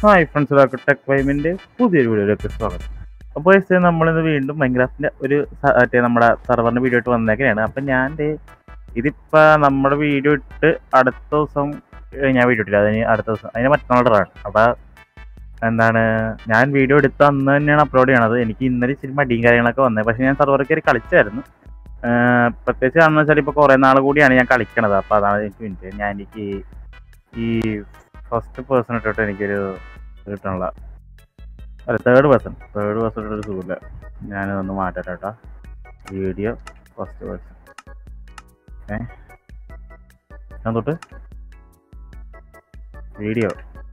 Hi friends എല്ലാവർക്കും tech വൈമിൻ്റെ പുതിയൊരു വീഡിയോയിലേക്ക് സ്വാഗതം അപ്പോൾ ഇത് നമ്മളിന്ന് വീണ്ടും മൈൻക്രാഫ്റ്റിൻ്റെ ഒരു സ- മറ്റേ നമ്മുടെ സർവറിൻ്റെ വീഡിയോ ഇട്ട് വന്നേക്കെയാണ് അപ്പം ഞാൻ ദേ ഇതിപ്പോൾ നമ്മുടെ വീഡിയോ ഇട്ട് അടുത്ത ദിവസം ഏ, ഞാൻ വീഡിയോ ഇട്ടില്ല അതിന് അടുത്ത ദിവസം അതിന് മറ്റന്നാളാണ് അപ്പോൾ എന്താണ് ഞാൻ വീഡിയോ എടുത്ത അന്ന് തന്നെയാണ് അപ്ലോഡ് ചെയ്യണത് എനിക്ക് ഇന്നലെ ഇച്ചിരി മടിയും കാര്യങ്ങളൊക്കെ വന്നത് പക്ഷേ ഞാൻ സർവർ കയറി കളിച്ചായിരുന്നു ഏ, പ്രത്യേകിച്ച് കാരണം വെച്ചാൽ ഇപ്പോൾ കുറേ നാൾ കൂടിയാണ് ഞാൻ കളിക്കണത് അപ്പോൾ അതാണ് എനിക്ക് വേണ്ടി ഞാൻ എനിക്ക് ഈ ഫസ്റ്റ് പേഴ്സൺ ഇട്ടിട്ട് എനിക്കൊരു ഇത് കിട്ടണില്ല അല്ല തേർഡ് പേഴ്സൺ തേർഡ് പേഴ്സൺ ഇട്ടൊരു സുഖമില്ല ഞാനിതൊന്ന് മാറ്റട്ടെ കേട്ടോ വീഡിയോ ഫസ്റ്റ് പേഴ്സൺ ഏ ഞാൻ തൊട്ട് വീഡിയോ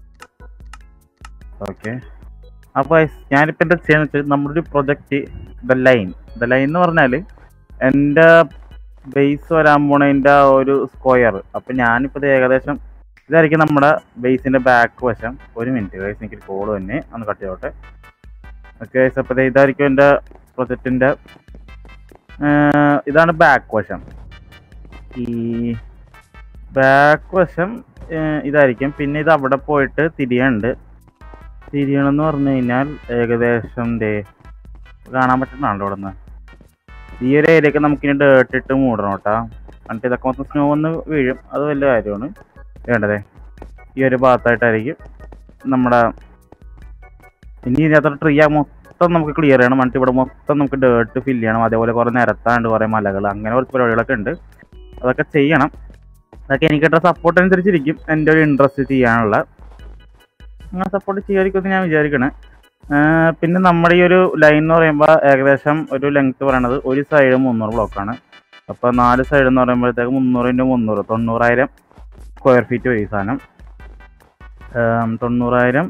ഓക്കെ അപ്പോൾ ഞാനിപ്പോൾ എന്താ ചെയ്യാന്ന് വെച്ചാൽ നമ്മുടെ ഒരു project the line the line എന്ന് പറഞ്ഞാൽ എൻ്റെ ബേസ് വരാൻ പോണതിൻ്റെ ആ ഒരു സ്ക്വയർ അപ്പം ഞാനിപ്പോൾ ഇത് ഏകദേശം ഇതായിരിക്കും നമ്മുടെ ബേസിൻ്റെ ബാക്ക് വശം ഒരു മിനിറ്റ് ഗൈസ് എനിക്ക് കോൾ തന്നെ ഒന്ന് കട്ട് ചെയ്തോട്ടെ ഓക്കെ അപ്പോൾ ദേ ഇതായിരിക്കും എൻ്റെ പ്രൊജക്റ്റിൻ്റെ ഇതാണ് ബാക്ക് വശം ഈ ബാക്ക് വശം ഏഹ്, ഇതായിരിക്കും പിന്നെ ഇത് അവിടെ പോയിട്ട് തിരിയുണ്ട് തിരിയണമെന്ന് പറഞ്ഞു കഴിഞ്ഞാൽ ഏകദേശം ദേ കാണാൻ പറ്റുന്നുണ്ടോ ഇവിടെ നിന്ന് ഈ ഒരു ഏരിയയൊക്കെ നമുക്കിനി ഡേർട്ട് ഇട്ട് മൂടണം കേട്ടോ എന്നിട്ട് ഇതൊക്കെ മൊത്തം സ്നോ ഒന്ന് വീഴും അത് വലിയ കാര്യമാണ് വേണ്ടതേ ഈ ഒരു ഭാഗത്തായിട്ടായിരിക്കും നമ്മുടെ ഇനി ഇതിനകത്ത് ട്രീ മൊത്തം നമുക്ക് ക്ലിയർ ചെയ്യണം എന്നിട്ട് ഇവിടെ മൊത്തം നമുക്ക് ഡേർട്ട് ഫില്ല് ചെയ്യണം അതേപോലെ കുറേ നിരത്താണ്ട് കുറേ മലകൾ അങ്ങനെ കുറച്ച് പരിപാടികളൊക്കെ ഉണ്ട് അതൊക്കെ ചെയ്യണം അതൊക്കെ എനിക്ക് കിട്ടുന്ന സപ്പോർട്ട് അനുസരിച്ചിരിക്കും എൻ്റെ ഒരു ഇൻട്രസ്റ്റ് ചെയ്യാനുള്ള അങ്ങനെ സപ്പോർട്ട് ചെയ്യുമായിരിക്കും ഞാൻ വിചാരിക്കണേ ആഹ് പിന്നെ നമ്മുടെ ഈ ഒരു ലൈൻ എന്ന് പറയുമ്പോൾ ഏകദേശം ഒരു ലെങ്ത് പറയണത് ഒരു സൈഡ് മുന്നൂറ് ബ്ലോക്കാണ് അപ്പോൾ നാല് സൈഡ് എന്ന് പറയുമ്പോഴത്തേക്ക് മുന്നൂറ് ഇൻറ്റു മുന്നൂറ് തൊണ്ണൂറായിരം സ്ക്വയർ ഫീറ്റ് വരും ഈ സാധനം ആം, തൊണ്ണൂറായിരം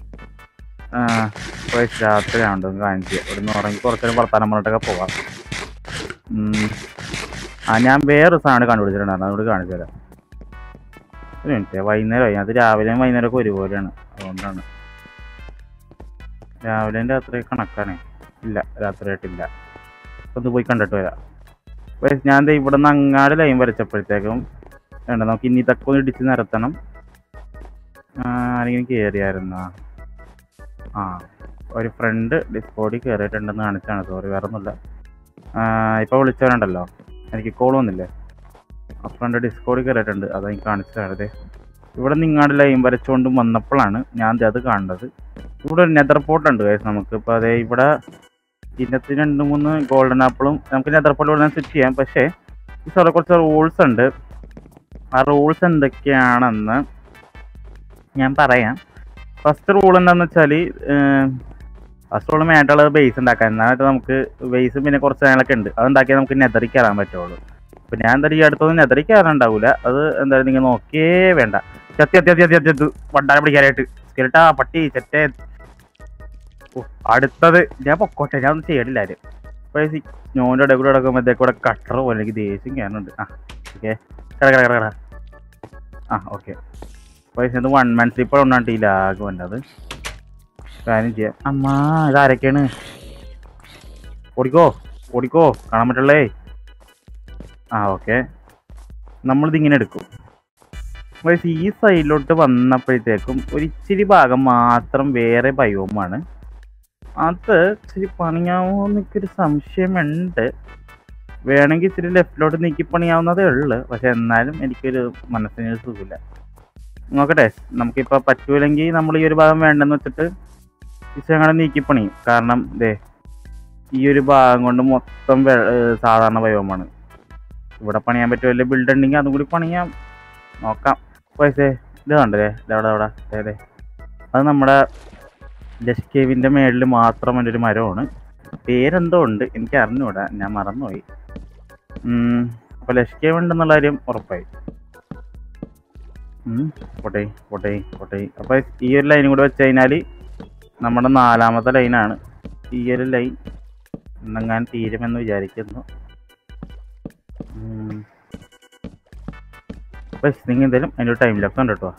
വയസ്സ് രാത്രിയാണ്ട് കാണിച്ച് ഇവിടെ നിന്ന് ഉറങ്ങി കുറച്ചേരം വർത്താനം പറഞ്ഞിട്ടൊക്കെ പോവാം ഉം. ആ ഞാൻ വേറൊരു സാധനം കണ്ടുപിടിച്ചിട്ടുണ്ടായിരുന്നു അതുകൊണ്ട് കാണിച്ചു തരാം ഒരു മിനിറ്റ് വൈകുന്നേരമായി അത് രാവിലെയും വൈകുന്നേരമൊക്കെ ഒരുപോലെയാണ് അതുകൊണ്ടാണ് രാവിലെയും രാത്രി കണക്കാണേ ഇല്ല രാത്രിയായിട്ടില്ല അപ്പൊ ഒന്ന് പോയി കണ്ടിട്ട് വരാം അപ്പൊ ഞാൻ ദേ ഇവിടെ നിന്ന് അങ്ങാട് ലൈൻ വരച്ചപ്പോഴത്തേക്കും വേണ്ട നമുക്ക് ഇനി ഇതൊക്കെ ഒന്ന് ഇടിച്ച് നിരത്തണം ആ, ആരെങ്കിലും കയറിയായിരുന്ന ആ ഒരു ഫ്രണ്ട് ഡിസ്കോഡിൽ കയറിയിട്ടുണ്ടെന്ന് കാണിച്ചാണ് സോറി വേറെ ഒന്നുമില്ല ഇപ്പോൾ വിളിച്ചവനുണ്ടല്ലോ എനിക്ക് കോൾ വന്നില്ലേ ആ ഫ്രണ്ട് ഡിസ്കോഡിൽ കയറിയിട്ടുണ്ട് അത് എനിക്ക് കാണിച്ചതാണ് ദേ ഇവിടെ നിങ്ങാട് ലൈൻ വരച്ചുകൊണ്ട് വന്നപ്പോഴാണ് ഞാൻ ദേ അത് കാണുന്നത് ഇവിടെ ഒരു നെതർ പോട്ട് ഉണ്ട് guys നമുക്ക് ഇപ്പോൾ അതെ ഇവിടെ ഇതിനകത്ത് രണ്ട് മൂന്ന് ഗോൾഡൻ ആപ്പിളും നമുക്ക് നെതർ പോട്ട് ഇവിടെ സെറ്റ് ചെയ്യാം പക്ഷേ ഈ സ്ഥലം കുറച്ച് റൂൾസ് ഉണ്ട് ആ റൂൾസ് എന്തൊക്കെയാണെന്ന് ഞാൻ പറയാം ഫസ്റ്റ് റൂൾ എന്താണെന്ന് വെച്ചാൽ ഫസ്റ്റ് റൂൾ മെയിനായിട്ടുള്ളത് ബേസ് ഉണ്ടാക്കാൻ എന്നായിട്ട് നമുക്ക് ബേസും പിന്നെ കുറച്ച് സാധനങ്ങളൊക്കെ ഉണ്ട് അത് ഉണ്ടാക്കിയാൽ നമുക്ക് നെതറി കയറാൻ പറ്റുള്ളൂ അപ്പം ഞാൻ എന്തായാലും ഈ അടുത്തൊന്നും നെതറി കയറാനുണ്ടാവില്ല അത് എന്തായാലും നിങ്ങൾ നോക്കിയേ വേണ്ട ചത്തി ചത്തി ചത്തി ചത്തി ചത്തു വണ്ടാനെ പിടിക്കാനായിട്ട് സ്കെൽട്ടാ പട്ടി ചെറ്റേ ഓ, അടുത്തത് ഞാൻ പൊക്കോട്ടെ ഞാൻ ഒന്നും ചെയ്യണില്ല ആരും സ്നോന്റെ ഇടയിൽ കൂടെ കിടക്കുമ്പോഴത്തേക്ക് കൂടെ കട്ടർ പോലെ എനിക്ക് ദേഷ്യം കയറുന്നുണ്ട് ആ ഓക്കെ കട കട കട കട ആ ഓക്കെ പൈസ ഇത് വൺ മാൻ സ്ലീപ്പർ ഒന്നാണ്ട് ഈ ലാഗ് വന്നത് കാര്യം ചെയ്യാം അമ്മാ ഇതാരൊക്കെയാണ് ഓടിക്കോ ഓടിക്കോ കാണാൻ പറ്റുള്ളേ ആ ഓക്കെ നമ്മളിത് ഇങ്ങനെ എടുക്കും വയസ്സ് ഈ സൈഡിലോട്ട് വന്നപ്പോഴത്തേക്കും ഒരു ഇച്ചിരി ഭാഗം മാത്രം വേറെ ബയോമാണ് അത് ഇച്ചിരി പണിയാവോ എന്നൊരു സംശയമുണ്ട് വേണമെങ്കിൽ ഇച്ചിരി ലെഫ്റ്റിലോട്ട് നീക്കി പണിയാവുന്നതേ ഉള്ളു പക്ഷെ എന്നാലും എനിക്കൊരു മനസ്സിനൊരു സുഖമില്ല നോക്കട്ടെ നമുക്കിപ്പോൾ പറ്റൂലെങ്കിൽ നമ്മൾ ഈ ഒരു ഭാഗം വേണ്ടെന്ന് വെച്ചിട്ട് ഇച്ചിരി അങ്ങനെ നീക്കി പണിയും കാരണം ദേ ഈ ഒരു ഭാഗം കൊണ്ട് മൊത്തം വെ- ഏഹ് സാധാരണ ബയോമാണ് ഇവിടെ പണിയാൻ പറ്റിയ വലിയ ബിൽഡ് ഉണ്ടെങ്കിൽ അതും കൂടി പണിയാം നോക്കാം പൈസേ ഇത് കണ്ടല്ലേ ഇതവിടെ അവിടെ അതെ അത് നമ്മുടെ ലഷ് കേവിൻ്റെ മേളിൽ മാത്രം എൻ്റെ ഒരു മരമാണ് പേരെന്തോ ഉണ്ട് എനിക്ക് അറിഞ്ഞൂടാ ഞാൻ മറന്നുപോയി ഉം, അപ്പൊ ലഷ് കേവ് ഉണ്ടെന്നുള്ള കാര്യം ഉറപ്പായി ഉം, പോട്ടെ പോട്ടെ പോട്ടെ അപ്പൊ ഈ ഒരു ലൈനും കൂടെ വെച്ച് കഴിഞ്ഞാൽ നമ്മുടെ നാലാമത്തെ ലൈനാണ് ഈ ഒരു ലൈൻ എന്നെങ്ങാൻ തീരുമെന്ന് വിചാരിക്കുന്നു ഉം. അപ്പൊ നിങ്ങൾ എന്തായാലും അതിൻ്റെ ടൈം ലെഫ്റ്റ് ഉണ്ട് കേട്ടോ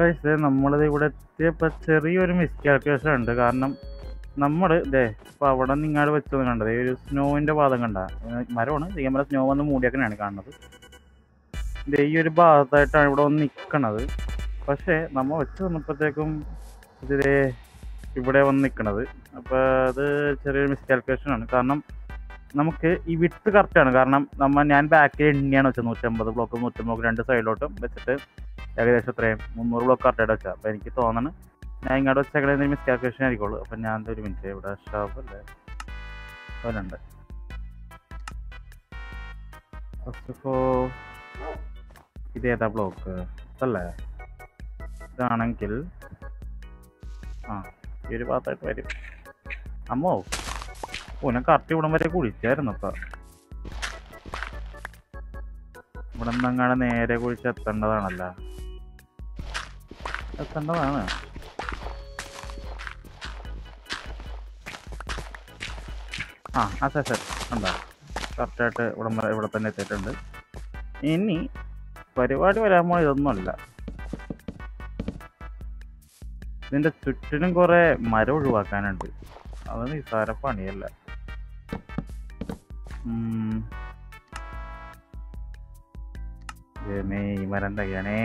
ഗൈസ് നമ്മളിത് ഇവിടെ എത്തിയപ്പോൾ ചെറിയൊരു മിസ്കാൽക്കുലേഷൻ ഉണ്ട് കാരണം നമ്മൾ ഇതേ ഇപ്പോൾ അവിടെ നിന്ന് ഇങ്ങോട്ട് വെച്ചത് കണ്ടത് ഈ ഒരു സ്നോവിൻ്റെ ഭാഗം കണ്ട മരമാണ് നമ്മുടെ സ്നോ വന്ന് മൂടിയൊക്കെയാണ് കാണുന്നത് ദേ ഈ ഒരു ഭാഗത്തായിട്ടാണ് ഇവിടെ വന്ന് നിൽക്കണത് പക്ഷേ നമ്മൾ വെച്ച് വന്നപ്പോഴത്തേക്കും ഇതേ ഇവിടെ വന്ന് നിൽക്കണത് അപ്പോൾ അത് ചെറിയൊരു മിസ്കാൽക്കുലേഷൻ ആണ് കാരണം നമുക്ക് ഈ വിട്ട് കറക്റ്റാണ് കാരണം നമ്മ ഞാൻ ബാക്കിൽ എണ്ണിയാണ് വെച്ചത് നൂറ്റമ്പത് ബ്ലോക്ക് നൂറ്റമ്പത് രണ്ട് സൈഡിലോട്ടും വെച്ചിട്ട് ഏകദേശം എത്രയും മുന്നൂറ് ബ്ലോക്ക് കറക്റ്റായിട്ട് വെച്ചാൽ അപ്പോൾ എനിക്ക് തോന്നണ് ഞാൻ ഇങ്ങോട്ട് വെച്ചേക്കണ എന്തെങ്കിലും മിസ്കാൽക്കുലേഷൻ ആയിരിക്കുള്ളൂ അപ്പം ഞാൻ ഒരു മിനിറ്റ് ഇവിടെ ഷോപ്പ് അല്ലേ അവനുണ്ട് ഫസ്റ്റ് ഓഫ് ഓൾ ഇത് ഏതാ ബ്ലോക്ക് അല്ലേ ഇതാണെങ്കിൽ ആ ഈ ഒരു ഭാഗത്തായിട്ട് വരും അമ്മോ ഓ ഞാൻ കറക്റ്റ് ഇവിടം വരെ കുഴിച്ചായിരുന്നു അപ്പം ഇവിടെ നിന്നങ്ങനെ നേരെ കുഴിച്ച് എത്തേണ്ടതാണല്ലോ എത്തേണ്ടതാണ് ആ അതെ സാർ ഉണ്ടോ കറക്റ്റായിട്ട് ഇവിടെ വരെ- ഇവിടെ തന്നെ എത്തിയിട്ടുണ്ട് ഇനി പരിപാടി വരാൻ പോണ ഇതൊന്നുമല്ല ഇതിന്റെ ചുറ്റിനും കുറെ മരം ഒഴിവാക്കാനുണ്ട് അത് നിസ്സാര പണിയല്ല ഉം. ദൈവമേ, ഈ മരം തയ്യാണേ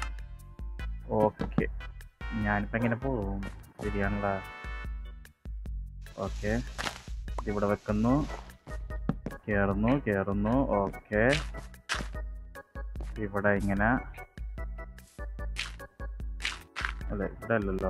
ഓക്കെ ഞാനിപ്പോ എങ്ങനെ പോകും ശരിയാണല്ല ഓക്കെ ഇവിടെ വെക്കുന്നു കേറുന്നു കേറുന്നു ഓക്കെ ഇവിടെ ഇങ്ങനെ അതെ ഇവിടെ അല്ലല്ലോ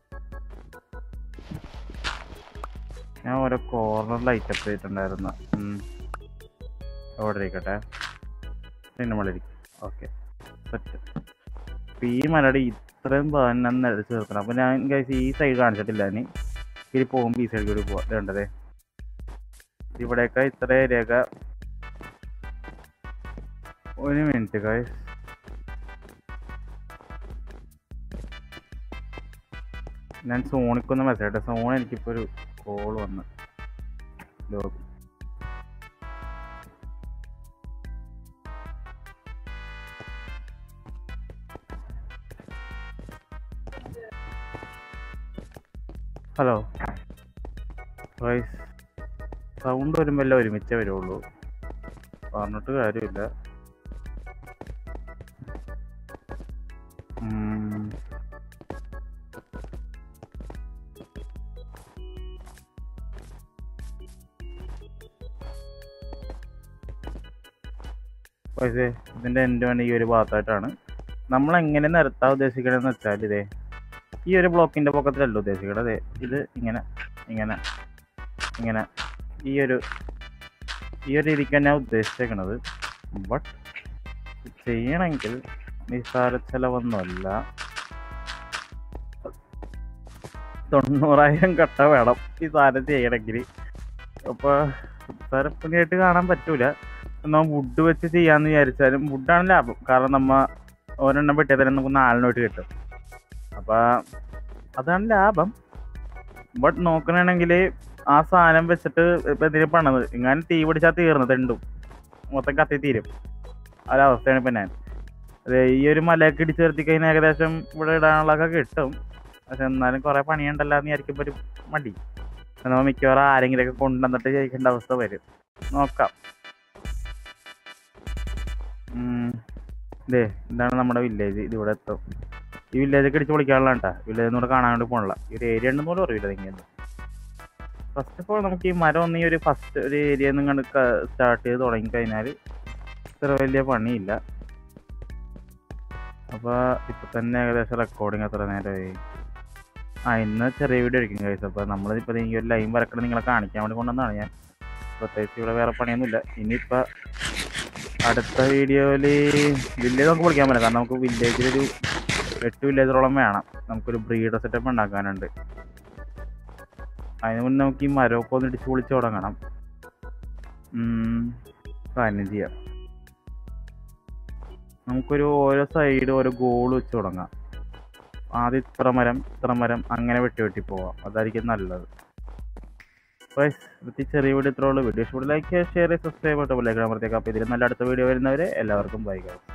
ഞാൻ ഓരോ കോർണർ ലൈറ്റ് അപ്പ് ചെയ്തിട്ടുണ്ടായിരുന്നു ഉം. അവിടെ ഇരിക്കട്ടെ പിന്നെ നമ്മളിരിക്കും ഓക്കെ സെറ്റ് അപ്പം ഈ മലയുടെ ഇത്രയും ഭാഗം നിരച്ച് തീർക്കണം അപ്പം ഞാൻ കഴിച്ച് ഈ സൈഡ് കാണിച്ചിട്ടില്ല ഇനി ഇനി പോകുമ്പോൾ ഈ സൈഡ് കൂടി പോവാം വേണ്ടതേ ഇവിടെയൊക്കെ ഇത്ര രേഖ ഒരു മിനിറ്റ് ഗൈസ് ഞാൻ സോണിക്കൊന്ന് മെസ്സേജ് സോൺ എനിക്കിപ്പോൾ ഒരു കോൾ വന്ന് ലോബി ഹലോ ഗൈസ് സൗണ്ട് വരുമ്പോൾ എല്ലാം ഒരുമിച്ചേ വരുള്ളൂ പറഞ്ഞിട്ട് കാര്യമില്ല ഉം. പക്ഷേ ഇതിൻ്റെ എൻ്റെ വേണ്ടി ഈ ഒരു ഭാഗത്തായിട്ടാണ് നമ്മൾ എങ്ങനെ നിരത്താൻ ഉദ്ദേശിക്കണമെന്ന് വെച്ചാൽ ഇതേ ഈ ഒരു ബ്ലോക്കിൻ്റെ പൊക്കത്തിലല്ല ഉദ്ദേശിക്കണത് അതെ ഇത് ഇങ്ങനെ ഇങ്ങനെ ഇങ്ങനെ ഈ ഒരു ഈ ഒരു രീതിക്ക് ഞാൻ ഉദ്ദേശിച്ചേക്കണത് ബട്ട് ചെയ്യണമെങ്കിൽ നിസ്സാര ചെലവൊന്നുമല്ല തൊണ്ണൂറായിരം കട്ട വേണം ഈ സാധനം ചെയ്യണമെങ്കിൽ അപ്പോൾ നിസ്സാരപ്പണിയായിട്ട് കാണാൻ പറ്റൂല എന്നാൽ വുഡ് വെച്ച് ചെയ്യാന്ന് വിചാരിച്ചാലും വുഡാണ് ലാഭം കാരണം നമ്മ ഒരെണ്ണം വെട്ടിയാൽ തന്നെ നമുക്ക് നാലിനോട്ട് കിട്ടും അപ്പോൾ അതാണ് ലാഭം ബട്ട് നോക്കണമെങ്കിൽ ആ സാധനം വെച്ചിട്ട് ഇപ്പം എന്തിനാ പണത് ഇങ്ങനെ തീ പിടിച്ചാൽ തീർന്നു തെണ്ടും മൊത്തം കത്തി തീരും ആ ഒരവസ്ഥയാണ് ഇപ്പം ഞാൻ അതെ ഈ ഒരു മലയൊക്കെ ഇടിച്ച് നിർത്തി കഴിഞ്ഞാൽ ഏകദേശം ഇവിടെ ഇടാനുള്ളതൊക്കെ കിട്ടും പക്ഷെ എന്നാലും കുറേ പണിയുണ്ടല്ലോ എന്ന് വിചാരിക്കുമ്പോൾ ഒരു മടി നമ്മൾ മിക്കവാറും ആരെങ്കിലുമൊക്കെ കൊണ്ടുവന്നിട്ട് ചെയ്യിക്കേണ്ട അവസ്ഥ വരും നോക്കാം ഉം. ദേ ഇതാണ് നമ്മുടെ വില്ലേജ് ഇതിവിടെ എത്തും ഈ വില്ലേജൊക്കെ ഇടിച്ച് പൊളിക്കാനുള്ള കേട്ടാ വില്ലേജ് ഒന്നുകൂടെ കാണാൻ വേണ്ടി പോകണില്ല ഈ ഒരു ഏരിയ ഉണ്ടെന്ന് പോലും അറിയില്ല ഇങ്ങനെ ഫസ്റ്റ് ഓഫ് ഓൾ നമുക്ക് ഈ മരം ഒന്ന് ഈ ഒരു ഫസ്റ്റ് ഒരു ഏരിയ നിന്ന് കണ്ട് സ്റ്റാർട്ട് ചെയ്ത് തുടങ്ങി കഴിഞ്ഞാൽ ഇത്ര വലിയ പണിയില്ല അപ്പോൾ ഇപ്പം തന്നെ ഏകദേശം റെക്കോർഡിങ് എത്ര നേരമായി ആ ഇന്ന് ചെറിയ വീഡിയോ ആയിരിക്കും കഴിച്ചത് അപ്പോൾ നമ്മളിപ്പോൾ ഈ ഒരു ലൈൻ വരക്കണം നിങ്ങളെ കാണിക്കാൻ വേണ്ടി കൊണ്ടുവന്നതാണ് ഞാൻ പ്രത്യേകിച്ച് ഇവിടെ വേറെ പണിയൊന്നുമില്ല ഇനിയിപ്പോൾ അടുത്ത വീഡിയോയിൽ വില്ലേജ് നമുക്ക് പൊളിക്കാൻ പറ്റില്ല കാരണം നമുക്ക് വില്ലേജിലൊരു എട്ട് വില്ലേജറോളം വേണം നമുക്കൊരു ബ്രീഡർ സെറ്റപ്പ് ഉണ്ടാക്കാനുണ്ട് അതിന് മുന്നേ നമുക്ക് ഈ മരമൊക്കെ ഒന്ന് ഇടിച്ച് പൊളിച്ച് തുടങ്ങണം ഉം, കാര്യം ചെയ്യാം നമുക്കൊരു ഓരോ സൈഡ് ഓരോ ഗോൾ വെച്ച് തുടങ്ങാം ആദ്യം ഇത്ര മരം ഇത്ര മരം അങ്ങനെ വെട്ടി വെട്ടി പോവാം അതായിരിക്കും നല്ലത് ഈ ചെറിയ വീഡിയോ ഇത്രേ ഉള്ളൂ വീഡിയോ ഇഷ്ടപ്പെട്ട ലൈക്ക് ഷെയർ സബ്സ്ക്രൈബ് ചെയ്തിട്ട് ബെല്ലൈക്കൺ അമർത്തിയേക്കാം അപ്പോൾ ഇതിൽ നല്ല അടുത്ത വീഡിയോ വരുന്നവരെ എല്ലാവർക്കും ബൈ ഗൈസ്